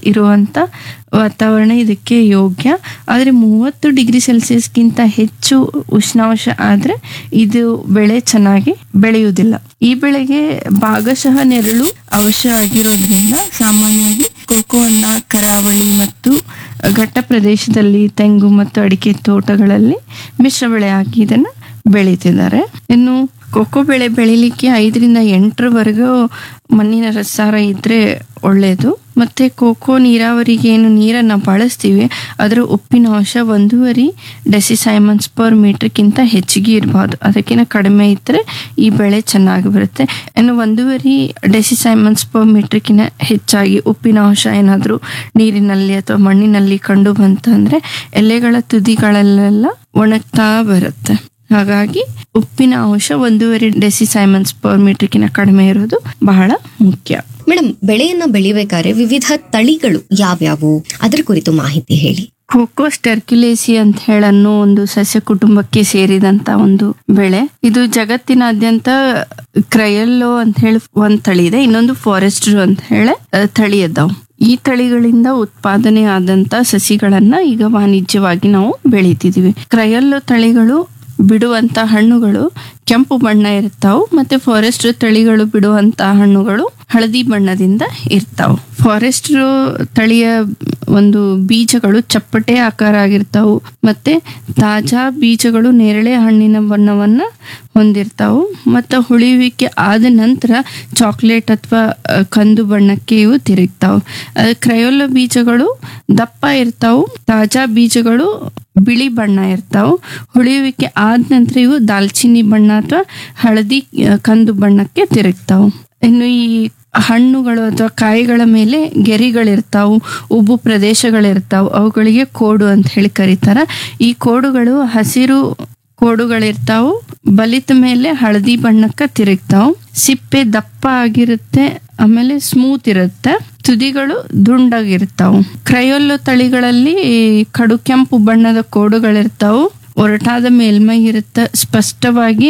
ಇರುವಂತ ವಾತಾವರಣ ಇದಕ್ಕೆ ಯೋಗ್ಯ ಆದರೆ ಮೂವತ್ತು ಡಿಗ್ರಿ ಸೆಲ್ಸಿಯಸ್ಗಿಂತ ಹೆಚ್ಚು ಉಷ್ಣಾಂಶ ಆದ್ರೆ ಇದು ಬೆಳೆ ಚೆನ್ನಾಗಿ ಬೆಳೆಯುವುದಿಲ್ಲ ಈ ಬೆಳೆಗೆ ಭಾಗಶಃ ನೆರಳು ಅವಶ್ಯ ಆಗಿರೋದ್ರಿಂದ ಸಾಮಾನ್ಯವಾಗಿ ಕೋಕೋವನ್ನ ಕರಾವಳಿ ಮತ್ತು ಘಟ್ಟ ಪ್ರದೇಶದಲ್ಲಿ ತೆಂಗು ಮತ್ತು ಅಡಿಕೆ ತೋಟಗಳಲ್ಲಿ ಮಿಶ್ರ ಬೆಳೆ ಹಾಕಿ ಇದನ್ನ ಬೆಳೀತಿದ್ದಾರೆ ಇನ್ನು ಕೊಕ್ಕೋ ಬೆಳೆ ಬೆಳಿಲಿಕ್ಕೆ ಐದರಿಂದ ಎಂಟರವರೆಗೂ ಮಣ್ಣಿನ ರಸಾರ ಇದ್ರೆ ಒಳ್ಳೆಯದು ಮತ್ತೆ ಕೋಕೋ ನೀರಾವರಿಗೆ ಏನು ನೀರನ್ನ ಬಳಸ್ತೀವಿ ಅದರ ಉಪ್ಪಿನ ಅಂಶ ಒಂದೂವರೆ ಡೆಸಿಸೈಮನ್ಸ್ ಪರ್ ಮೀಟರ್ಗಿಂತ ಹೆಚ್ಚಿಗೆ ಇರಬಾರ್ದು ಅದಕ್ಕಿಂತ ಕಡಿಮೆ ಇದ್ದರೆ ಈ ಬೆಳೆ ಚೆನ್ನಾಗಿ ಬರುತ್ತೆ ಇನ್ನು ಒಂದೂವರೆ ಡೆಸಿಸೈಮನ್ಸ್ ಪರ್ ಮೀಟರ್ಗಿಂತ ಹೆಚ್ಚಾಗಿ ಉಪ್ಪಿನ ಅಂಶ ಏನಾದರೂ ನೀರಿನಲ್ಲಿ ಅಥವಾ ಮಣ್ಣಿನಲ್ಲಿ ಕಂಡು ಬಂತಂದ್ರೆ ಎಲೆಗಳ ತುದಿಗಳಲ್ಲೆಲ್ಲ ಒಣಗ್ತಾ ಬರುತ್ತೆ ಹಾಗಾಗಿ ಉಪ್ಪಿನ ಅಂಶ ಒಂದೂವರೆ ಡೆಸಿಸೈಮನ್ಸ್ ಪರ್ ಮೀಟರ್ಗಿಂತ ಕಡಿಮೆ ಇರೋದು ಬಹಳ ಮುಖ್ಯ ಮೇಡಮ್ ಬೆಳೆಯನ್ನ ಬೆಳಿಬೇಕಾದ್ರೆ ವಿವಿಧ ತಳಿಗಳು ಯಾವ್ಯಾವು ಅದರ ಕುರಿತು ಮಾಹಿತಿ ಹೇಳಿ ಕೋಕೋಸ್ ಟರ್ಕ್ಯುಲೇಸಿ ಅಂತ ಹೇಳನ್ನು ಒಂದು ಸಸ್ಯ ಕುಟುಂಬಕ್ಕೆ ಸೇರಿದಂತ ಒಂದು ಬೆಳೆ ಇದು ಜಗತ್ತಿನಾದ್ಯಂತ ಕ್ರಯಲ್ಲೋ ಅಂತ ಹೇಳಿ ಒಂದ್ ತಳಿ ಇದೆ ಇನ್ನೊಂದು ಫಾರೆಸ್ಟ್ರು ಅಂತ ಹೇಳಿ ಅಹ್, ತಳಿ ಅದಾವ್ ಈ ತಳಿಗಳಿಂದ ಉತ್ಪಾದನೆ ಆದಂತ ಸಸಿಗಳನ್ನ ಈಗ ವಾಣಿಜ್ಯವಾಗಿ ನಾವು ಬೆಳಿತಿದೀವಿ ಕ್ರಯಲ್ಲೋ ತಳಿಗಳು ಬಿಡುವಂತ ಹಣ್ಣುಗಳು ಕೆಂಪು ಬಣ್ಣ ಇರ್ತಾವು ಮತ್ತೆ ಫಾರೆಸ್ಟ್ ತಳಿಗಳು ಬಿಡುವಂತ ಹಣ್ಣುಗಳು ಹಳದಿ ಬಣ್ಣದಿಂದ ಇರ್ತಾವು ಫಾರೆಸ್ಟ್ ತಳಿಯ ಒಂದು ಬೀಜಗಳು ಚಪ್ಪಟೆ ಆಕಾರ ಆಗಿರ್ತಾವು ಮತ್ತೆ ತಾಜಾ ಬೀಜಗಳು ನೇರಳೆ ಹಣ್ಣಿನ ಬಣ್ಣವನ್ನ ಹೊಂದಿರ್ತಾವು ಮತ್ತು ಹುಳಿಯುವಿಕೆ ಆದ ನಂತರ ಚಾಕ್ಲೇಟ್ ಅಥವಾ ಕಂದು ಬಣ್ಣಕ್ಕೆ ಇವು ತಿರುಗ್ತಾವು ಕ್ರಯೋಲ ಬೀಜಗಳು ದಪ್ಪ ಇರ್ತಾವು ತಾಜಾ ಬೀಜಗಳು ಬಿಳಿ ಬಣ್ಣ ಇರ್ತಾವು ಹುಳಿಯುವಿಕೆ ಆದ ನಂತರ ಇವು ದಾಲ್ಚಿನ್ನಿ ಬಣ್ಣ ಅಥವಾ ಹಳದಿ ಆ, ಕಂದು ಬಣ್ಣಕ್ಕೆ ತಿರುಗ್ತಾವು ಇನ್ನು ಈ ಹಣ್ಣುಗಳು ಅಥವಾ ಕಾಯಿಗಳ ಮೇಲೆ ಗೆರಿಗಳಿರ್ತಾವು ಉಬ್ಬು ಪ್ರದೇಶಗಳಿರ್ತಾವು ಅವುಗಳಿಗೆ ಕೋಡು ಅಂತ ಹೇಳಿ ಕರೀತಾರ ಈ ಕೋಡುಗಳು ಹಸಿರು ಕೋಡುಗಳಿರ್ತಾವು ಬಲಿತ ಮೇಲೆ ಹಳದಿ ಬಣ್ಣಕ್ಕೆ ತಿರುಗ್ತಾವು ಸಿಪ್ಪೆ ದಪ್ಪ ಆಗಿರುತ್ತೆ ಆಮೇಲೆ ಸ್ಮೂತ್ ಇರುತ್ತೆ ತುದಿಗಳು ದುಂಡಾಗಿರ್ತಾವು ಕ್ರಯೋಲ್ಲೋ ತಳಿಗಳಲ್ಲಿ ಕಡು ಕೆಂಪು ಬಣ್ಣದ ಕೋಡುಗಳಿರ್ತಾವು ಒರಟಾದ ಮೇಲ್ಮೈ ಇರುತ್ತೆ ಸ್ಪಷ್ಟವಾಗಿ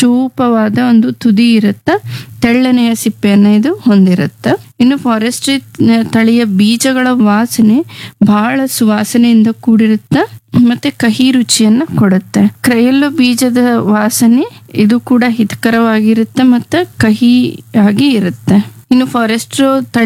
ಚೂಪವಾದ ಒಂದು ತುದಿ ಇರುತ್ತೆ ತೆಳ್ಳನೆಯ ಸಿಪ್ಪೆಯನ್ನ ಇದು ಹೊಂದಿರುತ್ತೆ ಇನ್ನು ಫಾರೆಸ್ಟ್ರಿ ತಳಿಯ ಬೀಜಗಳ ವಾಸನೆ ಬಹಳ ಸುವಾಸನೆಯಿಂದ ಕೂಡಿರುತ್ತೆ ಮತ್ತೆ ಕಹಿ ರುಚಿಯನ್ನ ಕೊಡುತ್ತೆ ಕ್ರಯಲ್ಲೋ ಬೀಜದ ವಾಸನೆ ಇದು ಕೂಡ ಹಿತಕರವಾಗಿರುತ್ತೆ ಮತ್ತೆ ಕಹಿಯಾಗಿ ಇರುತ್ತೆ ಇನ್ನು ಫಾರೆಸ್ಟ್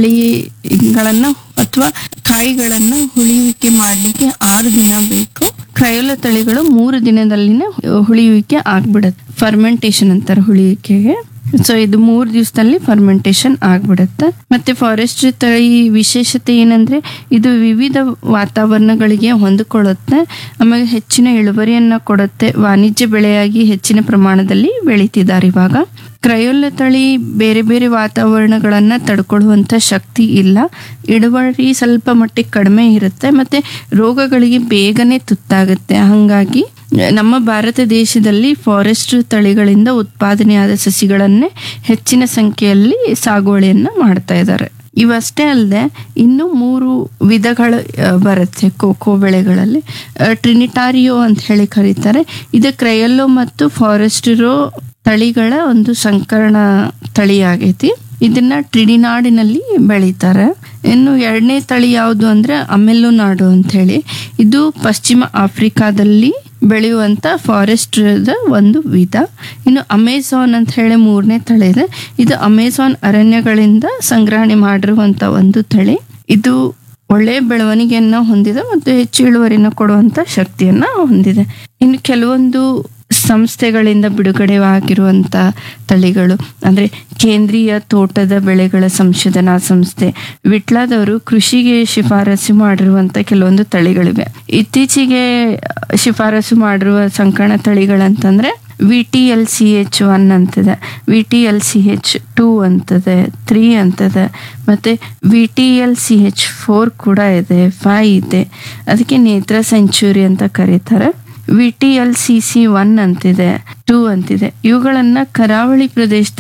ತಳಿಗಳನ್ನ ಅಥವಾ ಕಾಯಿಗಳನ್ನ ಹುಳಿಯುವಿಕೆ ಮಾಡಲಿಕ್ಕೆ ಆರು ದಿನ ಬೇಕು ಕ್ರಯೋಲ ತಳಿಗಳು ಮೂರು ದಿನದಲ್ಲಿನೇ ಹುಳಿಯುವಿಕೆ ಆಗ್ಬಿಡುತ್ತೆ ಫರ್ಮೆಂಟೇಶನ್ ಅಂತಾರೆ ಹುಳಿಯುವಿಕೆಗೆ ಸೊ ಇದು ಮೂರು ದಿವಸದಲ್ಲಿ ಫರ್ಮೆಂಟೇಶನ್ ಆಗ್ಬಿಡುತ್ತೆ ಮತ್ತೆ ಫಾರೆಸ್ಟ್ ತಳಿ ವಿಶೇಷತೆ ಏನಂದ್ರೆ ಇದು ವಿವಿಧ ವಾತಾವರಣಗಳಿಗೆ ಹೊಂದಿಕೊಳ್ಳುತ್ತೆ ಆಮೇಲೆ ಹೆಚ್ಚಿನ ಇಳುವರಿಯನ್ನ ಕೊಡುತ್ತೆ ವಾಣಿಜ್ಯ ಬೆಳೆಯಾಗಿ ಹೆಚ್ಚಿನ ಪ್ರಮಾಣದಲ್ಲಿ ಬೆಳೀತಿದ್ದಾರೆ ಇವಾಗ ಕ್ರಯೋಲ ತಳಿ ಬೇರೆ ಬೇರೆ ವಾತಾವರಣಗಳನ್ನ ತಡ್ಕೊಳ್ಳುವಂತ ಶಕ್ತಿ ಇಲ್ಲ ಇಳುವರಿ ಸ್ವಲ್ಪ ಮಟ್ಟಿಗೆ ಕಡಿಮೆ ಇರುತ್ತೆ ಮತ್ತೆ ರೋಗಗಳಿಗೆ ಬೇಗನೆ ತುತ್ತಾಗುತ್ತೆ ಹಂಗಾಗಿ ನಮ್ಮ ಭಾರತ ದೇಶದಲ್ಲಿ ಫಾರೆಸ್ಟ್ ತಳಿಗಳಿಂದ ಉತ್ಪಾದನೆಯಾದ ಸಸಿಗಳನ್ನೇ ಹೆಚ್ಚಿನ ಸಂಖ್ಯೆಯಲ್ಲಿ ಸಾಗುವಳಿಯನ್ನ ಮಾಡ್ತಾ ಇದ್ದಾರೆ ಇವಷ್ಟೇ ಅಲ್ಲದೆ ಇನ್ನು ಮೂರು ವಿಧಗಳು ಆ, ಬರುತ್ತೆ ಕೋಕೋ ಬೆಳೆಗಳಲ್ಲಿ ಆ, ಟ್ರಿನಿಟಾರಿಯೋ ಅಂತ ಹೇಳಿ ಕರೀತಾರೆ ಇದು ಕ್ರಯಲ್ಲೋ ಮತ್ತು ಫಾರೆಸ್ಟಿರೋ ತಳಿಗಳ ಒಂದು ಸಂಕರಣ ತಳಿ ಆಗೈತಿ ಇದನ್ನ ಟ್ರಿಡಿನಾಡಿನಲ್ಲಿ ಬೆಳೀತಾರೆ ಇನ್ನು ಎರಡನೇ ತಳಿ ಯಾವುದು ಅಂದ್ರೆ ಅಮೆಲ್ಲೋ ನಾಡು ಅಂತ ಹೇಳಿ ಇದು ಪಶ್ಚಿಮ ಆಫ್ರಿಕಾದಲ್ಲಿ ಬೆಳೆಯುವಂತ ಫಾರೆಸ್ಟ್ ಒಂದು ವಿಧ ಇನ್ನು ಅಮೆಝಾನ್ ಅಂತ ಹೇಳಿ ಮೂರನೇ ತಳಿ ಇದೆ ಇದು ಅಮೆಝಾನ್ ಅರಣ್ಯಗಳಿಂದ ಸಂಗ್ರಹಣೆ ಮಾಡಿರುವಂತ ಒಂದು ತಳಿ ಇದು ಒಳ್ಳೆಯ ಬೆಳವಣಿಗೆಯನ್ನ ಹೊಂದಿದೆ ಮತ್ತು ಹೆಚ್ಚು ಇಳುವರಿನ ಕೊಡುವಂತ ಶಕ್ತಿಯನ್ನ ಹೊಂದಿದೆ ಇನ್ನು ಕೆಲವೊಂದು ಸಂಸ್ಥೆಗಳಿಂದ ಬಿಡುಗಡೆ ಆಗಿರುವಂತ ತಳಿಗಳು ಅಂದ್ರೆ ಕೇಂದ್ರೀಯ ತೋಟದ ಬೆಳೆಗಳ ಸಂಶೋಧನಾ ಸಂಸ್ಥೆ ವಿಟ್ಲಾದವರು ಕೃಷಿಗೆ ಶಿಫಾರಸು ಮಾಡಿರುವಂತ ಕೆಲವೊಂದು ತಳಿಗಳಿವೆ ಇತ್ತೀಚೆಗೆ ಶಿಫಾರಸು ಮಾಡಿರುವ ಸಂಕರಣ ತಳಿಗಳಂತಂದ್ರೆ V T L C H one ಅಂತದೆ V T L C H two ಅಂತದೆ ತ್ರೀ ಅಂತದೆ ಮತ್ತೆ V T L C H four ಕೂಡ ಇದೆ ಫೈ ಇದೆ ಅದಕ್ಕೆ ನೇತ್ರ ಸೆಂಚುರಿ ಅಂತ ಕರೀತಾರೆ V T L C C one ಅಂತಿದೆ ಟೂ ಅಂತಿದೆ ಇವುಗಳನ್ನ ಕರಾವಳಿ ಪ್ರದೇಶದಲ್ಲಿ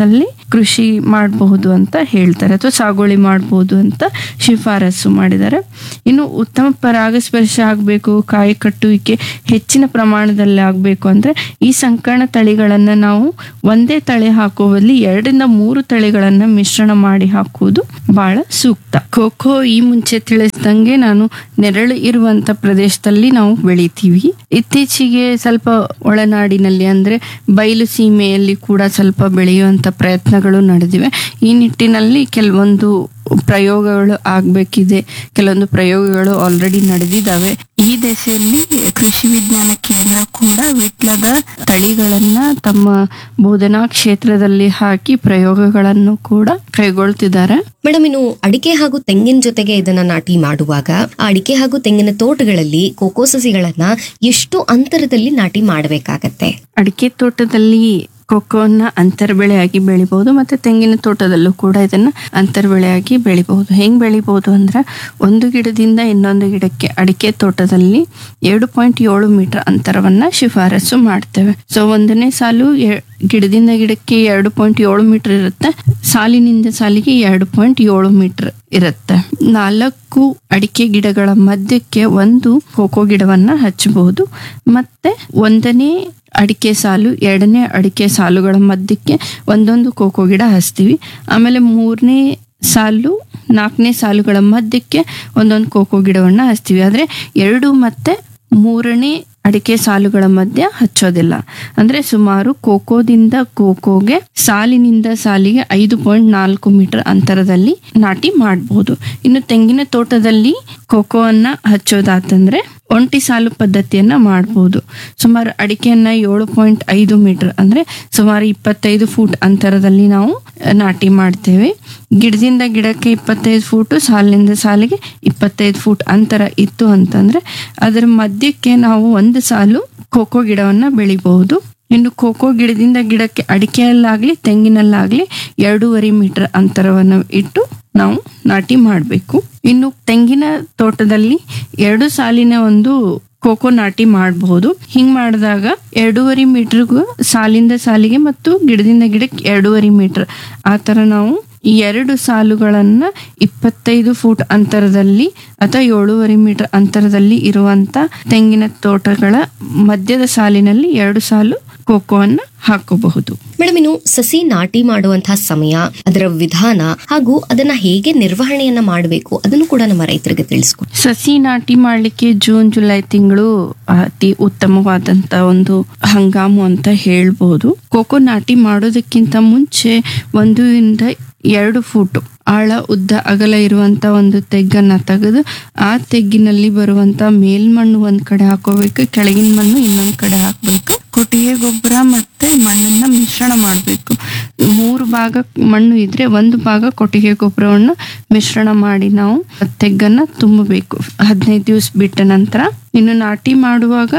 ಕೃಷಿ ಮಾಡಬಹುದು ಅಂತ ಹೇಳ್ತಾರೆ ಅಥವಾ ಸಾಗುವಳಿ ಮಾಡಬಹುದು ಅಂತ ಶಿಫಾರಸು ಮಾಡಿದ್ದಾರೆ ಇನ್ನು ಉತ್ತಮ ಪರಾಗಸ್ಪರ್ಶ ಆಗಬೇಕು ಕಾಯಿ ಕಟ್ಟುವಿಕೆ ಹೆಚ್ಚಿನ ಪ್ರಮಾಣದಲ್ಲಿ ಆಗಬೇಕು ಅಂದ್ರೆ ಈ ಸಂಕರಣ ತಳಿಗಳನ್ನ ನಾವು ಒಂದೇ ತಳಿ ಹಾಕುವ ಬದಲು ಎರಡರಿಂದ ಮೂರು ತಳಿಗಳನ್ನ ಮಿಶ್ರಣ ಮಾಡಿ ಹಾಕುವುದು ಬಹಳ ಸೂಕ್ತ ಖೋಖೋ ಈ ಮುಂಚೆ ತಿಳಿಸಿದಂಗೆ ನಾನು ನೆರಳು ಇರುವಂತ ಪ್ರದೇಶದಲ್ಲಿ ನಾವು ಬೆಳಿತೀವಿ ಇತ್ತೀಚೆಗೆ ಸ್ವಲ್ಪ ಒಳನಾಡಿನಲ್ಲಿ ಅಂದ್ರೆ ಬಯಲು ಸೀಮೆಯಲ್ಲಿ ಕೂಡ ಸ್ವಲ್ಪ ಬೆಳೆಯುವಂತ ಪ್ರಯತ್ನಗಳು ನಡೆದಿವೆ ಈ ನಿಟ್ಟಿನಲ್ಲಿ ಕೆಲವೊಂದು ಪ್ರಯೋಗಗಳು ಆಗ್ಬೇಕಿದೆ ಕೆಲವೊಂದು ಪ್ರಯೋಗಗಳು ಆಲ್ರೆಡಿ ನಡೆದಿದ್ದಾವೆ ಈ ದೆಸೆಯಲ್ಲಿ ಕೃಷಿ ವಿಜ್ಞಾನ ಕೇಂದ್ರ ಕೂಡ ವಿಟ್ಲದ ತಳಿಗಳನ್ನ ತಮ್ಮ ಬೋಧನಾ ಕ್ಷೇತ್ರದಲ್ಲಿ ಹಾಕಿ ಪ್ರಯೋಗಗಳನ್ನು ಕೂಡ ಕೈಗೊಳ್ತಿದ್ದಾರೆ ಮೇಡಮ್ ಇನ್ನು ಅಡಿಕೆ ಹಾಗೂ ತೆಂಗಿನ ಜೊತೆಗೆ ಇದನ್ನ ನಾಟಿ ಮಾಡುವಾಗ ಆ ಅಡಿಕೆ ಹಾಗೂ ತೆಂಗಿನ ತೋಟಗಳಲ್ಲಿ ಕೋಕೋ ಸಸಿಗಳನ್ನ ಎಷ್ಟು ಅಂತರದಲ್ಲಿ ನಾಟಿ ಮಾಡಬೇಕಾಗತ್ತೆ ಅಡಿಕೆ ತೋಟದಲ್ಲಿ ಕೊಕ್ಕೋನ ಅಂತರ ಬೆಳೆಯಾಗಿ ಬೆಳಿಬಹುದು ಮತ್ತೆ ತೆಂಗಿನ ತೋಟದಲ್ಲೂ ಕೂಡ ಇದನ್ನ ಅಂತರ ಬೆಳೆಯಾಗಿ ಬೆಳಿಬಹುದು ಹೆಂಗ್ ಬೆಳಿಬಹುದು ಅಂದ್ರೆ ಒಂದು ಗಿಡದಿಂದ ಇನ್ನೊಂದು ಗಿಡಕ್ಕೆ ಅಡಿಕೆ ತೋಟದಲ್ಲಿ ಎರಡು ಪಾಯಿಂಟ್ ಏಳು ಮೀಟರ್ ಅಂತರವನ್ನ ಶಿಫಾರಸು ಮಾಡ್ತೇವೆ ಸೊ ಒಂದನೇ ಸಾಲು ಎ- ಗಿಡದಿಂದ ಗಿಡಕ್ಕೆ ಎರಡು ಪಾಯಿಂಟ್ ಏಳು ಮೀಟರ್ ಇರುತ್ತೆ ಸಾಲಿನಿಂದ ಸಾಲಿಗೆ ಎರಡು ಪಾಯಿಂಟ್ ಏಳು ಮೀಟರ್ ಇರುತ್ತೆ ನಾಲ್ಕು ಅಡಿಕೆ ಗಿಡಗಳ ಮಧ್ಯಕ್ಕೆ ಒಂದು ಕೋಕೋ ಗಿಡವನ್ನ ಹಚ್ಚಬಹುದು ಮತ್ತೆ ಒಂದನೇ ಅಡಿಕೆ ಸಾಲು ಎರಡನೇ ಅಡಿಕೆ ಸಾಲುಗಳ ಮಧ್ಯಕ್ಕೆ ಒಂದೊಂದು ಕೋಕೋ ಗಿಡ ಹಚ್ತೀವಿ ಆಮೇಲೆ ಮೂರನೇ ಸಾಲು ನಾಲ್ಕನೇ ಸಾಲುಗಳ ಮಧ್ಯಕ್ಕೆ ಒಂದೊಂದು ಕೋಕೋ ಗಿಡವನ್ನ ಹಚ್ತೀವಿ ಆದ್ರೆ ಎರಡು ಮತ್ತೆ ಮೂರನೇ ಅಡಿಕೆ ಸಾಲುಗಳ ಮಧ್ಯ ಹಚ್ಚೋದಿಲ್ಲ ಅಂದ್ರೆ ಸುಮಾರು ಕೋಕೋದಿಂದ ಕೋಕೋಗೆ ಸಾಲಿನಿಂದ ಸಾಲಿಗೆ ಐದು ಪಾಯಿಂಟ್ ನಾಲ್ಕು ಮೀಟರ್ ಅಂತರದಲ್ಲಿ ನಾಟಿ ಮಾಡಬಹುದು ಇನ್ನು ತೆಂಗಿನ ತೋಟದಲ್ಲಿ ಕೋಕೋವನ್ನ ಹಚ್ಚೋದಾತಂದ್ರೆ ಒಂಟಿ ಸಾಲು ಪದ್ಧತಿಯನ್ನ ಮಾಡಬಹುದು ಸುಮಾರು ಅಡಿಕೆಯನ್ನ ಏಳು ಪಾಯಿಂಟ್ ಐದು ಮೀಟರ್ ಅಂದ್ರೆ ಸುಮಾರು ಇಪ್ಪತ್ತೈದು ಫೂಟ್ ಅಂತರದಲ್ಲಿ ನಾವು ಅಹ್, ನಾಟಿ ಮಾಡ್ತೇವೆ ಗಿಡದಿಂದ ಗಿಡಕ್ಕೆ ಇಪ್ಪತ್ತೈದು ಫೂಟು ಸಾಲಿನಿಂದ ಸಾಲಿಗೆ ಇಪ್ಪತ್ತೈದು ಫೂಟ್ ಅಂತರ ಇತ್ತು ಅಂತಂದ್ರೆ ಅದರ ಮಧ್ಯಕ್ಕೆ ನಾವು ಒಂದು ಸಾಲು ಕೋಕೋ ಗಿಡವನ್ನ ಬೆಳಿಬಹುದು ಇನ್ನು ಕೋಕೋ ಗಿಡದಿಂದ ಗಿಡಕ್ಕೆ ಅಡಿಕೆಯಲ್ಲಾಗ್ಲಿ ತೆಂಗಿನಲ್ಲಾಗ್ಲಿ ಎರಡೂವರೆ ಮೀಟರ್ ಅಂತರವನ್ನು ಇಟ್ಟು ನಾವು ನಾಟಿ ಮಾಡಬೇಕು ಇನ್ನು ತೆಂಗಿನ ತೋಟದಲ್ಲಿ ಎರಡು ಸಾಲಿನ ಒಂದು ಕೋಕೋ ನಾಟಿ ಮಾಡಬಹುದು ಹಿಂಗ್ ಮಾಡಿದಾಗ ಎರಡೂವರೆ ಮೀಟರ್ಗೂ ಸಾಲಿಂದ ಸಾಲಿಗೆ ಮತ್ತು ಗಿಡದಿಂದ ಗಿಡಕ್ಕೆ ಎರಡೂವರೆ ಮೀಟರ್ ಆ ತರ ನಾವು ಈ ಎರಡು ಸಾಲುಗಳನ್ನ ಇಪ್ಪತ್ತೈದು ಫೂಟ್ ಅಂತರದಲ್ಲಿ ಅಥವಾ ಏಳೂವರೆ ಮೀಟರ್ ಅಂತರದಲ್ಲಿ ಇರುವಂತ ತೆಂಗಿನ ತೋಟಗಳ ಮಧ್ಯದ ಸಾಲಿನಲ್ಲಿ ಎರಡು ಸಾಲು ಕೋಕೋವನ್ನು ಹಾಕಬಹುದು ಮೇಡಮ್ ಇನ್ನು ಸಸಿ ನಾಟಿ ಮಾಡುವಂತಹ ಸಮಯ ಅದರ ವಿಧಾನ ಹಾಗೂ ಅದನ್ನ ಹೇಗೆ ನಿರ್ವಹಣೆಯನ್ನ ಮಾಡಬೇಕು ಅದನ್ನು ಕೂಡ ನಮ್ಮ ರೈತರಿಗೆ ತಿಳಿಸ್ಕೊಡಿ ಸಸಿ ನಾಟಿ ಮಾಡ್ಲಿಕ್ಕೆ ಜೂನ್ ಜುಲೈ ತಿಂಗಳು ಅತಿ ಉತ್ತಮವಾದಂತ ಒಂದು ಹಂಗಾಮು ಅಂತ ಹೇಳ್ಬೋದು ಕೋಕೋ ನಾಟಿ ಮಾಡೋದಕ್ಕಿಂತ ಮುಂಚೆ ಒಂದು ಇಂದ ಎರಡು ಫೂಟ್ ಆಳ ಉದ್ದ ಅಗಲ ಇರುವಂತ ಒಂದು ತೆಗ್ಗನ್ನ ತೆಗೆದು ಆ ತೆಗ್ಗಿನಲ್ಲಿ ಬರುವಂತ ಮೇಲ್ಮಣ್ಣು ಒಂದ್ ಕಡೆ ಹಾಕೋಬೇಕು ಕೆಳಗಿನ ಮಣ್ಣು ಇನ್ನೊಂದ್ ಕಡೆ ಹಾಕ್ಬೇಕು ಕೊಟ್ಟಿಗೆ ಗೊಬ್ಬರ ಮತ್ತೆ ಮಣ್ಣನ್ನ ಮಿಶ್ರಣ ಮಾಡಬೇಕು ಮೂರು ಭಾಗ ಮಣ್ಣು ಇದ್ರೆ ಒಂದು ಭಾಗ ಕೊಟ್ಟಿಗೆ ಗೊಬ್ಬರವನ್ನು ಮಿಶ್ರಣ ಮಾಡಿ ನಾವು ತೆಗ್ಗನ್ನ ತುಂಬಬೇಕು ಹದಿನೈದು ದಿವಸ ಬಿಟ್ಟ ನಂತರ ಇನ್ನು ನಾಟಿ ಮಾಡುವಾಗ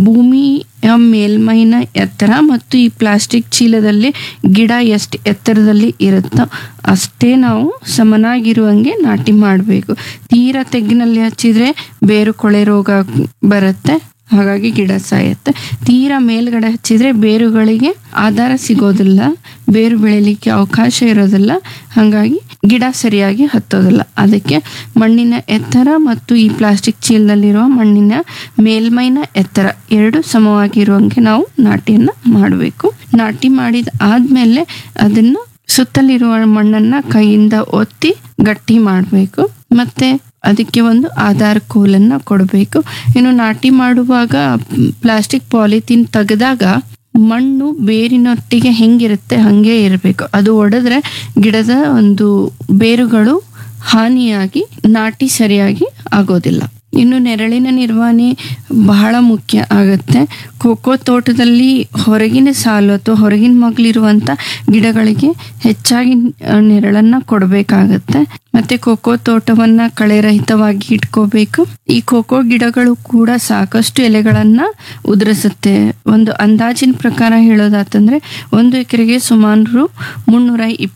ಭೂಮಿಯ ಮೇಲ್ಮೈನ ಎತ್ತರ ಮತ್ತು ಈ ಪ್ಲಾಸ್ಟಿಕ್ ಚೀಲದಲ್ಲಿ ಗಿಡ ಎಷ್ಟು ಎತ್ತರದಲ್ಲಿ ಇರುತ್ತೋ ಅಷ್ಟೇ ನಾವು ಸಮನಾಗಿರುವಂಗೆ ನಾಟಿ ಮಾಡಬೇಕು ತೀರಾ ತೆಗ್ಗಿನಲ್ಲಿ ಹಚ್ಚಿದ್ರೆ ಬೇರು ಕೊಳೆ ರೋಗ ಬರುತ್ತೆ ಹಾಗಾಗಿ ಗಿಡ ಸಾಯುತ್ತೆ ತೀರಾ ಮೇಲ್ಗಡೆ ಹಚ್ಚಿದ್ರೆ ಬೇರುಗಳಿಗೆ ಆಧಾರ ಸಿಗೋದಿಲ್ಲ ಬೇರು ಬೆಳಿಲಿಕ್ಕೆ ಅವಕಾಶ ಇರೋದಿಲ್ಲ ಹಾಗಾಗಿ ಗಿಡ ಸರಿಯಾಗಿ ಹತ್ತೋದಿಲ್ಲ ಅದಕ್ಕೆ ಮಣ್ಣಿನ ಎತ್ತರ ಮತ್ತು ಈ ಪ್ಲಾಸ್ಟಿಕ್ ಚೀಲದಲ್ಲಿರುವ ಮಣ್ಣಿನ ಮೇಲ್ಮೈನ ಎತ್ತರ ಎರಡು ಸಮವಾಗಿರುವಂಗೆ ನಾವು ನಾಟಿಯನ್ನ ಮಾಡಬೇಕು ನಾಟಿ ಮಾಡಿದ ಆದ್ಮೇಲೆ ಅದನ್ನ ಸುತ್ತಲಿರುವ ಮಣ್ಣನ್ನ ಕೈಯಿಂದ ಒತ್ತಿ ಗಟ್ಟಿ ಮಾಡಬೇಕು ಮತ್ತೆ ಅದಕ್ಕೆ ಒಂದು ಆಧಾರ್ ಕೋಲನ್ನ ಕೊಡಬೇಕು ಇನ್ನು ನಾಟಿ ಮಾಡುವಾಗ ಪ್ಲಾಸ್ಟಿಕ್ ಪಾಲಿಥೀನ್ ತೆಗೆದಾಗ ಮಣ್ಣು ಬೇರಿನೊಟ್ಟಿಗೆ ಹೆಂಗಿರುತ್ತೆ ಹಂಗೆ ಇರಬೇಕು ಅದು ಒಡೆದ್ರೆ ಗಿಡದ ಒಂದು ಬೇರುಗಳು ಹಾನಿಯಾಗಿ ನಾಟಿ ಸರಿಯಾಗಿ ಆಗೋದಿಲ್ಲ ಇನ್ನು ನೆರಳಿನ ನಿರ್ವಹಣೆ ಬಹಳ ಮುಖ್ಯ ಆಗತ್ತೆ ಕೋಕೋ ತೋಟದಲ್ಲಿ ಹೊರಗಿನ ಸಾಲು ಅಥವಾ ಹೊರಗಿನ ಮಗ್ಲಿರುವಂತ ಗಿಡಗಳಿಗೆ ಹೆಚ್ಚಾಗಿ ಆ, ನೆರಳನ್ನ ಕೊಡಬೇಕಾಗತ್ತೆ ಮತ್ತೆ ಕೋಕೋ ತೋಟವನ್ನ ಕಳೆರಹಿತವಾಗಿ ಇಟ್ಕೋಬೇಕು ಈ ಕೋಕೋ ಗಿಡಗಳು ಕೂಡ ಸಾಕಷ್ಟು ಎಲೆಗಳನ್ನ ಉದುರಿಸುತ್ತೆ ಒಂದು ಅಂದಾಜಿನ ಪ್ರಕಾರ ಹೇಳೋದಾತಂದ್ರೆ ಒಂದು ಎಕರೆಗೆ ಸುಮಾರು ಮುನ್ನೂರ ಇಪ್ಪತ್ತು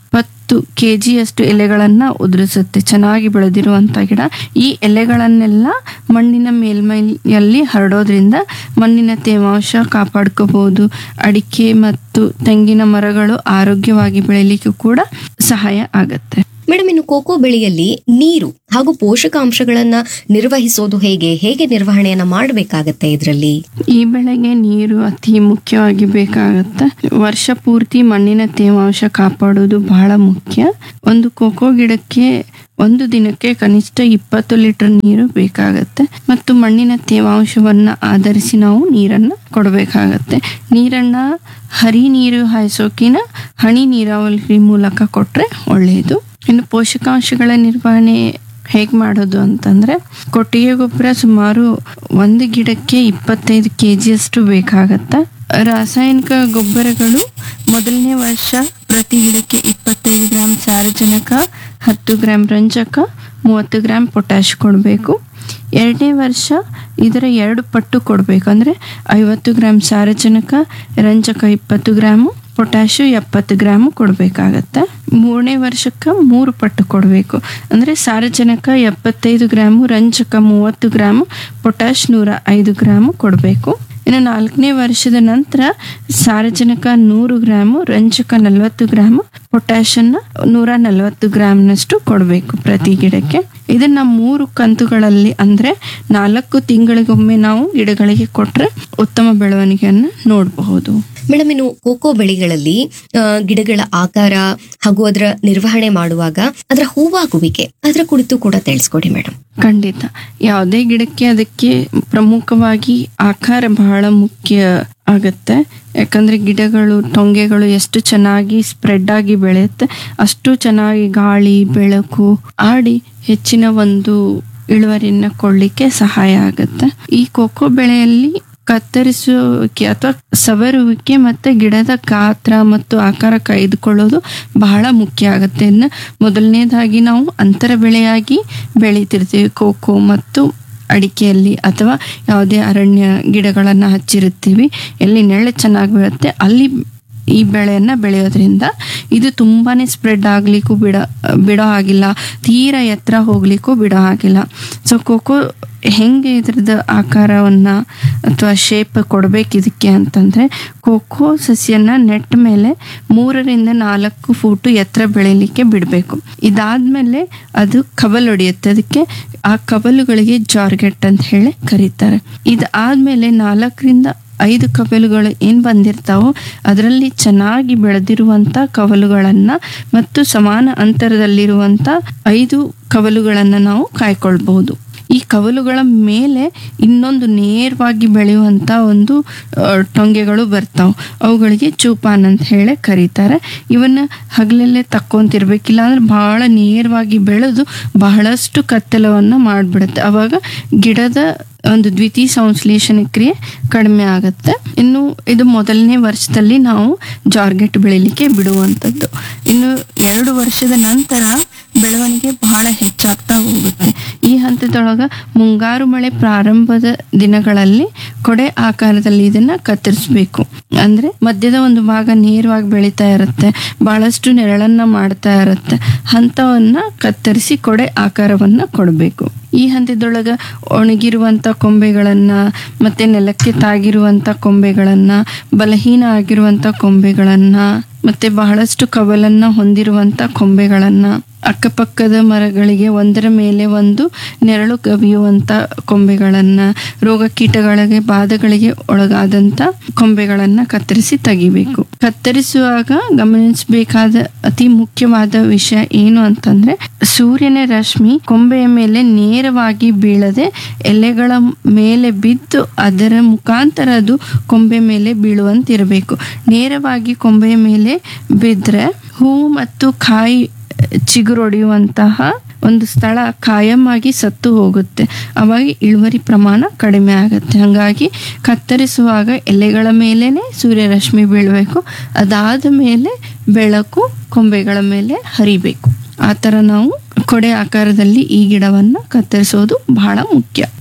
ಹತ್ತು ಕೆ ಜಿಯಷ್ಟು ಎಲೆಗಳನ್ನು ಉದುರಿಸುತ್ತೆ ಚೆನ್ನಾಗಿ ಬೆಳೆದಿರುವಂಥ ಗಿಡ ಈ ಎಲೆಗಳನ್ನೆಲ್ಲ ಮಣ್ಣಿನ ಮೇಲ್ಮೈಯಲ್ಲಿ ಹರಡೋದ್ರಿಂದ ಮಣ್ಣಿನ ತೇವಾಂಶ ಕಾಪಾಡ್ಕೋಬಹುದು ಅಡಿಕೆ ಮತ್ತು ತೆಂಗಿನ ಮರಗಳು ಆರೋಗ್ಯವಾಗಿ ಬೆಳೀಲಿಕ್ಕೂ ಕೂಡ ಸಹಾಯ ಆಗತ್ತೆ ಮೇಡಮ್ ಇನ್ನು ಕೋಕೋ ಬೆಳೆಯಲ್ಲಿ ನೀರು ಹಾಗೂ ಪೋಷಕಾಂಶಗಳನ್ನ ನಿರ್ವಹಿಸೋದು ಹೇಗೆ ಹೇಗೆ ನಿರ್ವಹಣೆಯನ್ನ ಮಾಡಬೇಕಾಗತ್ತೆ ಇದರಲ್ಲಿ ಈ ಬೆಳೆಗೆ ನೀರು ಅತಿ ಮುಖ್ಯವಾಗಿ ಬೇಕಾಗತ್ತೆ ವರ್ಷ ಪೂರ್ತಿ ಮಣ್ಣಿನ ತೇವಾಂಶ ಕಾಪಾಡೋದು ಬಹಳ ಮುಖ್ಯ ಒಂದು ಕೋಕೋ ಗಿಡಕ್ಕೆ ಒಂದು ದಿನಕ್ಕೆ ಕನಿಷ್ಠ ಇಪ್ಪತ್ತು ಲೀಟರ್ ನೀರು ಬೇಕಾಗತ್ತೆ ಮತ್ತು ಮಣ್ಣಿನ ತೇವಾಂಶವನ್ನ ಆಧರಿಸಿ ನಾವು ನೀರನ್ನ ಕೊಡಬೇಕಾಗತ್ತೆ ನೀರನ್ನ ಹರಿ ನೀರು ಹಾಯಿಸೋಕಿನ ಹನಿ ನೀರಾವರಿ ಮೂಲಕ ಕೊಟ್ರೆ ಒಳ್ಳೆಯದು ಇನ್ನು ಪೋಷಕಾಂಶಗಳ ನಿರ್ವಹಣೆ ಹೇಗೆ ಮಾಡೋದು ಅಂತಂದ್ರೆ ಕೊಟ್ಟಿಗೆ ಗೊಬ್ಬರ ಸುಮಾರು ಒಂದು ಗಿಡಕ್ಕೆ ಇಪ್ಪತ್ತೈದು ಕೆ ಜಿಯಷ್ಟು ಬೇಕಾಗತ್ತೆ ರಾಸಾಯನಿಕ ಗೊಬ್ಬರಗಳು ಮೊದಲನೇ ವರ್ಷ ಪ್ರತಿ ಗಿಡಕ್ಕೆ ಇಪ್ಪತ್ತೈದು ಗ್ರಾಂ ಸಾರಜನಕ ಹತ್ತು ಗ್ರಾಂ ರಂಜಕ ಮೂವತ್ತು ಗ್ರಾಂ ಪೊಟ್ಯಾಶ್ ಕೊಡಬೇಕು ಎರಡನೇ ವರ್ಷ ಇದರ ಎರಡು ಪಟ್ಟು ಕೊಡಬೇಕು ಅಂದರೆ ಐವತ್ತು ಗ್ರಾಂ ಸಾರಜನಕ ರಂಜಕ ಇಪ್ಪತ್ತು ಗ್ರಾಮು ಪೊಟ್ಯಾಶು ಎಪ್ಪತ್ತು ಗ್ರಾಮು ಕೊಡಬೇಕಾಗತ್ತೆ ಮೂರನೇ ವರ್ಷಕ್ಕೆ ಮೂರು ಪಟ್ಟು ಕೊಡಬೇಕು ಅಂದರೆ ಸಾರಜನಕ ಎಪ್ಪತ್ತೈದು ಗ್ರಾಮು ರಂಜಕ ಮೂವತ್ತು ಗ್ರಾಮು ಪೊಟ್ಯಾಶ್ ನೂರ ಐದು ಗ್ರಾಮು ಕೊಡಬೇಕು ಇನ್ನು ನಾಲ್ಕನೇ ವರ್ಷದ ನಂತರ ಸಾರಜನಕ ನೂರು ಗ್ರಾಮು ರಂಜಕ ನಲವತ್ತು ಗ್ರಾಮು ಪೊಟ್ಯಾಷನ್ನ ನೂರ ನಲವತ್ತು ಗ್ರಾಮ್ನಷ್ಟು ಕೊಡಬೇಕು ಪ್ರತಿ ಗಿಡಕ್ಕೆ ಇದನ್ನ ಮೂರು ಕಂತುಗಳಲ್ಲಿ ಅಂದ್ರೆ ನಾಲ್ಕು ತಿಂಗಳಿಗೊಮ್ಮೆ ನಾವು ಗಿಡಗಳಿಗೆ ಕೊಟ್ರೆ ಉತ್ತಮ ಬೆಳವಣಿಗೆಯನ್ನು ನೋಡಬಹುದು ಮೇಡಮ್ ಇನ್ನು ಕೋಕೋ ಬೆಳೆಗಳಲ್ಲಿ ಆ, ಗಿಡಗಳ ಆಕಾರ ಹಾಗೂ ಅದರ ನಿರ್ವಹಣೆ ಮಾಡುವಾಗ ಅದರ ಹೂವಾಗುವಿಕೆ ಅದರ ಕುರಿತು ಕೂಡ ತಿಳಿಸ್ಕೊಡಿ ಮೇಡಮ್ ಖಂಡಿತ ಯಾವುದೇ ಗಿಡಕ್ಕೆ ಅದಕ್ಕೆ ಪ್ರಮುಖವಾಗಿ ಆಕಾರ ಬಹಳ ಮುಖ್ಯ ಆಗತ್ತೆ ಯಾಕಂದ್ರೆ ಗಿಡಗಳು ಟೊಂಗೆಗಳು ಎಷ್ಟು ಚೆನ್ನಾಗಿ ಸ್ಪ್ರೆಡ್ ಆಗಿ ಬೆಳೆಯುತ್ತೆ ಅಷ್ಟು ಚೆನ್ನಾಗಿ ಗಾಳಿ ಬೆಳಕು ಆಡಿ ಹೆಚ್ಚಿನ ಒಂದು ಇಳುವರಿಯನ್ನ ಕೊಡ್ಲಿಕ್ಕೆ ಸಹಾಯ ಆಗುತ್ತೆ ಈ ಕೋಕೋ ಬೆಳೆಯಲ್ಲಿ ಕತ್ತರಿಸುವಿಕೆ ಅಥವಾ ಸವರುವಿಕೆ ಮತ್ತೆ ಗಿಡದ ಗಾತ್ರ ಮತ್ತು ಆಕಾರ ಕಾಯ್ದುಕೊಳ್ಳೋದು ಬಹಳ ಮುಖ್ಯ ಆಗುತ್ತೆ ಇನ್ನು ಮೊದಲನೇದಾಗಿ ನಾವು ಅಂತರ ಬೆಳೆಯಾಗಿ ಬೆಳೀತಿರ್ತೀವಿ ಕೋಕೋ ಮತ್ತು ಅಡಿಕೆಯಲ್ಲಿ ಅಥವಾ ಯಾವುದೇ ಅರಣ್ಯ ಗಿಡಗಳನ್ನು ಹಚ್ಚಿರುತ್ತೀವಿ ಎಲ್ಲಿ ನೆರಳು ಚೆನ್ನಾಗಿ ಬೀಳುತ್ತೆ ಅಲ್ಲಿ ಈ ಬೆಳೆಯನ್ನ ಬೆಳೆಯೋದ್ರಿಂದ ಇದು ತುಂಬಾನೇ ಸ್ಪ್ರೆಡ್ ಆಗ್ಲಿಕ್ಕೂ ಬಿಡ ಬಿಡೋ ಹಾಗಿಲ್ಲ ತೀರಾ ಎತ್ತರ ಹೋಗ್ಲಿಕ್ಕೂ ಬಿಡೋ ಹಾಗಿಲ್ಲ ಸೊ ಕೋಕೋ ಹೆಂಗೆ ಇದ್ರದ್ದು ಆಕಾರವನ್ನ ಅಥವಾ ಶೇಪ್ ಕೊಡ್ಬೇಕು ಇದಕ್ಕೆ ಅಂತಂದ್ರೆ ಕೋಕೋ ಸಸ್ಯನ ನೆಟ್ ಮೇಲೆ ಮೂರರಿಂದ ನಾಲ್ಕು ಫೂಟು ಎತ್ತರ ಬೆಳಿಲಿಕ್ಕೆ ಬಿಡಬೇಕು ಇದಾದ್ಮೇಲೆ ಅದು ಕವಲ್ ಹೊಡೆಯುತ್ತೆ ಅದಕ್ಕೆ ಆ ಕವಲುಗಳಿಗೆ ಜಾರ್ಗೆಟ್ ಅಂತ ಹೇಳಿ ಕರೀತಾರೆ ಇದಾದ್ಮೇಲೆ ನಾಲ್ಕರಿಂದ ಐದು ಕವಲುಗಳು ಏನು ಬಂದಿರ್ತಾವೋ ಅದರಲ್ಲಿ ಚೆನ್ನಾಗಿ ಬೆಳೆದಿರುವಂಥ ಕವಲುಗಳನ್ನು ಮತ್ತು ಸಮಾನ ಅಂತರದಲ್ಲಿರುವಂಥ ಐದು ಕವಲುಗಳನ್ನು ನಾವು ಕಾಯ್ಕೊಳ್ಬಹುದು ಈ ಕವಲುಗಳ ಮೇಲೆ ಇನ್ನೊಂದು ನೇರವಾಗಿ ಬೆಳೆಯುವಂಥ ಒಂದು ಆ, ಟೊಂಗೆಗಳು ಬರ್ತಾವೆ ಅವುಗಳಿಗೆ ಚೂಪಾನ್ ಅಂತ ಹೇಳಿ ಕರೀತಾರೆ ಇವನ್ನ ಹಗಲಲ್ಲೇ ತಕ್ಕೊಂತಿರ್ಬೇಕಿಲ್ಲ ಅಂದ್ರೆ ಬಹಳ ನೇರವಾಗಿ ಬೆಳೆದು ಬಹಳಷ್ಟು ಕತ್ತಲವನ್ನು ಮಾಡಿಬಿಡುತ್ತೆ ಅವಾಗ ಗಿಡದ ಒಂದು ದ್ವಿತೀಯ ಸಂಶ್ಲೇಷಣ ಕ್ರಿಯೆ ಕಡಿಮೆ ಆಗುತ್ತೆ ಇನ್ನು ಇದು ಮೊದಲನೇ ವರ್ಷದಲ್ಲಿ ನಾವು ಜಾರ್ಗೆಟ್ ಬೆಳಿಲಿಕ್ಕೆ ಬಿಡುವಂಥದ್ದು ಇನ್ನು ಎರಡು ವರ್ಷದ ನಂತರ ಬೆಳವಣಿಗೆ ಬಹಳ ಹೆಚ್ಚಾಗ್ತಾ ಹೋಗುತ್ತೆ ಈ ಹಂತದೊಳಗ ಮುಂಗಾರು ಮಳೆ ಪ್ರಾರಂಭದ ದಿನಗಳಲ್ಲಿ ಕೊಡೆ ಆಕಾರದಲ್ಲಿ ಇದನ್ನ ಕತ್ತರಿಸಬೇಕು ಅಂದ್ರೆ ಮಧ್ಯದ ಒಂದು ಭಾಗ ನೇರವಾಗಿ ಬೆಳೀತಾ ಇರುತ್ತೆ ಬಹಳಷ್ಟು ನೆರಳನ್ನ ಮಾಡ್ತಾ ಇರುತ್ತೆ ಹಂತವನ್ನ ಕತ್ತರಿಸಿ ಕೊಡೆ ಆಕಾರವನ್ನ ಕೊಡಬೇಕು ಈ ಹಂತದೊಳಗ ಒಣಗಿರುವಂತ ಕೊಂಬೆಗಳನ್ನ ಮತ್ತೆ ನೆಲಕ್ಕೆ ತಾಗಿರುವಂತ ಕೊಂಬೆಗಳನ್ನ ಬಲಹೀನ ಆಗಿರುವಂತ ಕೊಂಬೆಗಳನ್ನ ಮತ್ತೆ ಬಹಳಷ್ಟು ಕವಲನ್ನ ಹೊಂದಿರುವಂತ ಕೊಂಬೆಗಳನ್ನ ಅಕ್ಕಪಕ್ಕದ ಮರಗಳಿಗೆ ಒಂದರ ಮೇಲೆ ಒಂದು ನೆರಳು ಕವಿಯುವಂತ ಕೊಂಬೆಗಳನ್ನ ರೋಗ ಕೀಟಗಳಿಗೆ ಬಾಧಗಳಿಗೆ ಒಳಗಾದಂತ ಕೊಂಬೆಗಳನ್ನ ಕತ್ತರಿಸಿ ತೆಗಿಬೇಕು ಕತ್ತರಿಸುವಾಗ ಗಮನಿಸಬೇಕಾದ ಅತಿ ಮುಖ್ಯವಾದ ವಿಷಯ ಏನು ಅಂತಂದ್ರೆ ಸೂರ್ಯನ ರಶ್ಮಿ ಕೊಂಬೆಯ ಮೇಲೆ ನೇರವಾಗಿ ಬೀಳದೆ ಎಲೆಗಳ ಮೇಲೆ ಬಿದ್ದು ಅದರ ಮುಖಾಂತರ ಅದು ಕೊಂಬೆ ಮೇಲೆ ಬೀಳುವಂತಿರಬೇಕು ನೇರವಾಗಿ ಕೊಂಬೆಯ ಮೇಲೆ ಬಿದ್ದರೆ ಹೂವು ಮತ್ತು ಕಾಯಿ ಚಿಗುರೊಡೆಯುವಂತಹ ಒಂದು ಸ್ಥಳ ಕಾಯಂ ಆಗಿ ಸತ್ತು ಹೋಗುತ್ತೆ ಅವಾಗ ಇಳುವರಿ ಪ್ರಮಾಣ ಕಡಿಮೆ ಆಗುತ್ತೆ ಹಾಗಾಗಿ ಕತ್ತರಿಸುವಾಗ ಎಲೆಗಳ ಮೇಲೇನೆ ಸೂರ್ಯರಶ್ಮಿ ಬೀಳಬೇಕು ಅದಾದ ಮೇಲೆ ಬೆಳಕು ಕೊಂಬೆಗಳ ಮೇಲೆ ಹರಿಬೇಕು ಆ ಥರ ನಾವು ಕೊಡೆ ಆಕಾರದಲ್ಲಿ ಈ ಗಿಡವನ್ನು ಕತ್ತರಿಸೋದು ಬಹಳ ಮುಖ್ಯ